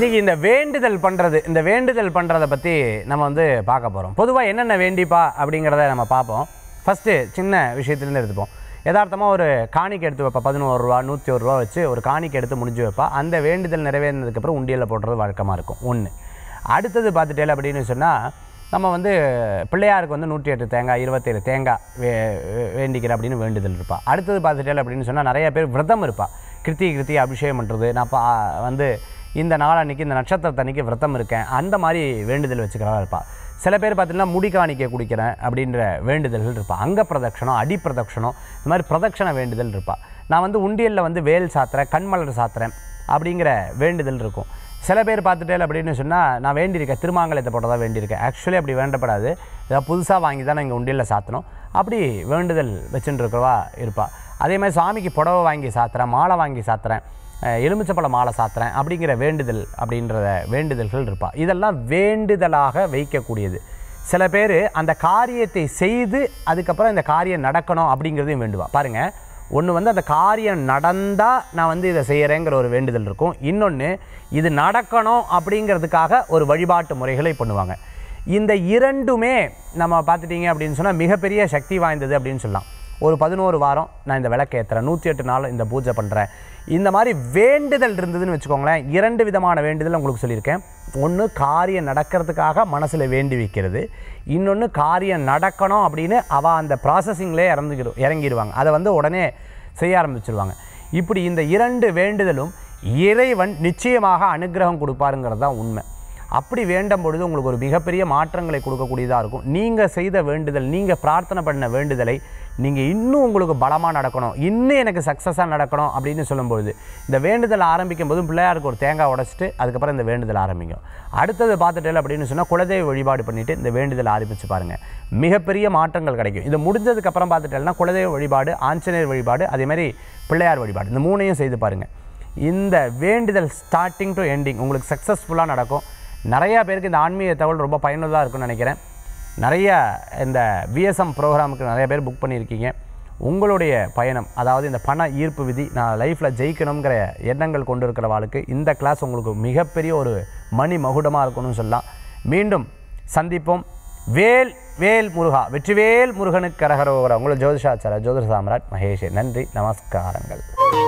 இன்னைக்கு இந்த வேண்டுதல் பண்ணுறது இந்த வேண்டுதல் பண்ணுறதை பற்றி நம்ம வந்து பார்க்க போகிறோம் பொதுவாக என்னென்ன வேண்டிப்பா அப்படிங்கிறத நம்ம பார்ப்போம் ஃபஸ்ட்டு சின்ன விஷயத்துலேருந்து எடுத்துப்போம் யதார்த்தமாக ஒரு காணிக்கை எடுத்து வைப்பா பதினோரு ரூபா நூற்றி ஒரு ரூபா வச்சு ஒரு காணிக்கை எடுத்து முடிஞ்சு வைப்பா அந்த வேண்டுதல் நிறைவேறினதுக்கப்புறம் உண்டியலில் போடுறது வழக்கமாக இருக்கும் ஒன்று அடுத்தது பார்த்துட்டேல அப்படின்னு சொன்னால் நம்ம வந்து பிள்ளையாருக்கு வந்து நூற்றி எட்டு தேங்காய் இருபத்தேழு தேங்காய் வே வே- வேண்டிக்கிற அப்படின்னு வேண்டுதல் இருப்பா அடுத்தது பார்த்துட்டேல அப்படின்னு சொன்னால் நிறைய பேர் விரதம் இருப்பா கிருத்திகை கிருத்திகை அபிஷேகம் பண்ணுறது நான் பா வந்து இந்த நாள் அன்னைக்கு இந்த நட்சத்திரத்தன்னைக்கு விரதம் இருக்கேன் அந்த மாதிரி வேண்டுதல் வச்சுக்கிறதா இருப்பா சில பேர் பார்த்தீங்கன்னா முடி காணிக்கை குடிக்கிறேன் அப்படின்ற வேண்டுதல்கள் இருப்பா அங்க பிரதட்சணம் அடி பிரதட்சணம் இந்த மாதிரி பிரதட்சண வேண்டுதல் இருப்பா நான் வந்து உண்டியலில் வந்து வேல் சாத்துறேன் கண்மலர் சாத்துறேன் அப்படிங்கிற வேண்டுதல் இருக்கும் சில பேர் பார்த்துட்டே அப்படின்னு சொன்னால் நான் வேண்டியிருக்கேன் திருமாங்கலத்தை போட்டதாக வேண்டியிருக்கேன் ஆக்சுவலி அப்படி வேண்டப்படாது ஏதாவது புதுசாக வாங்கி தான் நான் இங்கே உண்டியலில் சாத்தணும் அப்படி வேண்டுதல் வச்சுட்டு இருக்கிறவா இருப்பா அதே மாதிரி சாமிக்கு புடவை வாங்கி சாத்துறேன் மாலை வாங்கி சாத்துறேன் அஹ் எலுமிச்சப்பழ மாலை சாத்துறேன் அப்படிங்கிற வேண்டுதல் அப்படின்றத வேண்டுதல்கள் இருப்பா இதெல்லாம் வேண்டுதலாக வைக்கக்கூடியது சில பேர் அந்த காரியத்தை செய்து அதுக்கப்புறம் இந்த காரியம் நடக்கணும் அப்படிங்கிறதையும் வேண்டுவா பாருங்க ஒன்று வந்து அந்த காரியம் நடந்தால் நான் வந்து இதை செய்கிறேங்கிற ஒரு வேண்டுதல் இருக்கும் இன்னொன்று இது நடக்கணும் அப்படிங்கிறதுக்காக ஒரு வழிபாட்டு முறைகளை பண்ணுவாங்க இந்த இரண்டுமே நம்ம பார்த்துட்டீங்க அப்படின்னு சொன்னால் மிகப்பெரிய சக்தி வாய்ந்தது அப்படின்னு சொல்லலாம் ஒரு பதினோரு வாரம் நான் இந்த விளக்கு ஏற்றுறேன் நூற்றி எட்டு நாள் இந்த பூஜை பண்ணுறேன் இந்த மாதிரி வேண்டுதல் இருந்ததுன்னு வச்சுக்கோங்களேன் இரண்டு விதமான வேண்டுதல் உங்களுக்கு சொல்லியிருக்கேன் ஒன்று காரியம் நடக்கிறதுக்காக மனசில் வேண்டி வைக்கிறது இன்னொன்று காரியம் நடக்கணும் அப்படின்னு அவள் அந்த ப்ராசஸிங்லேயே இறந்துக்கிடு இறங்கிடுவாங்க அதை வந்து உடனே செய்ய ஆரம்பிச்சிருவாங்க இப்படி இந்த இரண்டு வேண்டுதலும் இறைவன் நிச்சயமாக அனுக்கிரகம் கொடுப்பாருங்கிறது தான் உண்மை அப்படி வேண்டும் பொழுது உங்களுக்கு ஒரு மிகப்பெரிய மாற்றங்களை கொடுக்கக்கூடியதாக இருக்கும் நீங்கள் செய்த வேண்டுதல் நீங்கள் பிரார்த்தனை பண்ண வேண்டுதலை நீங்கள் இன்னும் உங்களுக்கு பலமாக நடக்கணும் இன்னும் எனக்கு சக்ஸஸாக நடக்கணும் அப்படின்னு சொல்லும்பொழுது இந்த வேண்டுதல் ஆரம்பிக்கும் போது பிள்ளையாருக்கு ஒரு தேங்காய் உடைச்சிட்டு அதுக்கப்புறம் இந்த வேண்டுதல் ஆரம்பிக்கும் அடுத்தது பார்த்துட்டேன் அப்படின்னு சொன்னால் குலதெய்வ வழிபாடு பண்ணிவிட்டு இந்த வேண்டுதல் ஆரம்பித்து பாருங்கள் மிகப்பெரிய மாற்றங்கள் கிடைக்கும் இது முடிஞ்சதுக்கப்புறம் பார்த்துட்டேன்னா குலதெய்வ வழிபாடு ஆஞ்சநேயர் வழிபாடு அதே மாதிரி பிள்ளையார் வழிபாடு இந்த மூணையும் செய்து பாருங்கள் இந்த வேண்டுதல் ஸ்டார்டிங் டு எண்டிங் உங்களுக்கு சக்ஸஸ்ஃபுல்லாக நடக்கும் நிறையா பேருக்கு இந்த ஆன்மீக தகவல் ரொம்ப பயனுள்ளதாக இருக்கும்னு நினைக்கிறேன் நிறைய இந்த விஎஸ்எம் ப்ரோக்ராமுக்கு நிறைய பேர் புக் பண்ணியிருக்கீங்க உங்களுடைய பயணம் அதாவது இந்த பண ஈர்ப்பு விதி நான் லைஃப்பில் ஜெயிக்கணுங்கிற எண்ணங்கள் கொண்டு இருக்கிறவாளுக்கு இந்த கிளாஸ் உங்களுக்கு மிகப்பெரிய ஒரு மணி மகுடமாக இருக்கணும்னு சொல்லலாம் மீண்டும் சந்திப்போம் வேல் வேல் முருகா வெற்றிவேல் முருகனுக்கு கரகரோகரா உங்களை ஜோதிஷாச்சார ஜோதிட சாம்ராட் மகேஷே நன்றி நமஸ்காரங்கள்